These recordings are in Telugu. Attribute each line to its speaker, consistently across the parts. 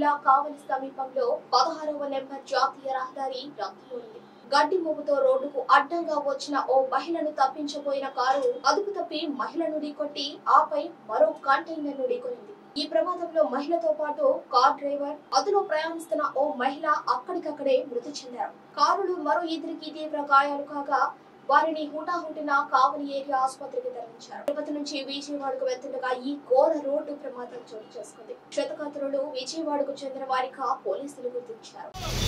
Speaker 1: జిల్లా కావలి సమీపంలో పదహారవ నెంబర్ జాతీయ రహదారి రద్దులోనింది గడ్డి మోపుతో రోడ్డుకు అడ్డంగా వచ్చిన ఓ మహిళను తప్పించబోయిన కారు అదుపు తప్పి మహిళను ఢీకొట్టి ఆపై మరో కంటైనర్ ను ఢీకొనింది ఈ ప్రమాదంలో మహిళతో పాటు కార్ డ్రైవర్ అందులో ప్రయాణిస్తున్న ఓ మహిళ అక్కడికక్కడే మృతి చెందారు కారులో మరో ఇద్దరికి తీవ్ర గాయాలు కాగా వారిని హుటాహుటిన కావలి ఏరియా ఆసుపత్రికి తరలించారు తిరుపతి నుంచి విజయవాడకు వెళ్తుండగా ఈ ఘోర రోడ్డు ప్రమాదం చోటు చేసుకుంది క్షతగాత్రులు విజయవాడకు చెందిన వారిగా పోలీసులు గుర్తించారు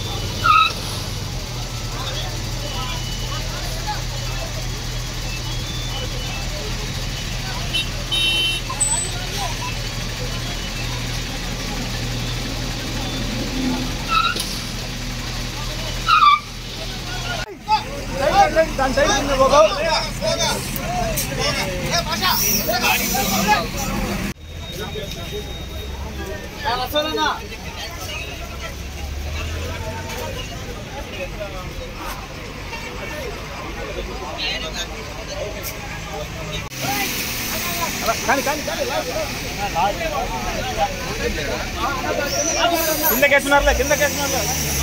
Speaker 2: కిందకేస్తున్నారులే కిందకేస్తున్నారులే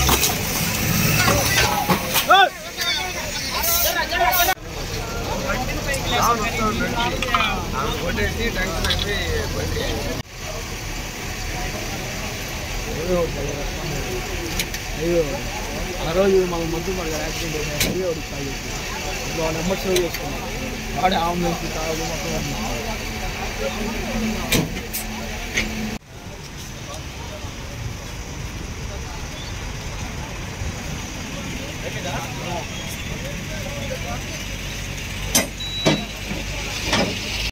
Speaker 3: అయ్యో ఆ రోజు మన మధ్య మనకి యాక్సిడెంట్ అయ్యింది అయ్యో ఒకటి కాల్ చేసి ఇంకో నెంబర్ సేవ్ చేసుకున్నాం వాడే అంబులెన్స్ కాదు మొత్తం అన్నీ.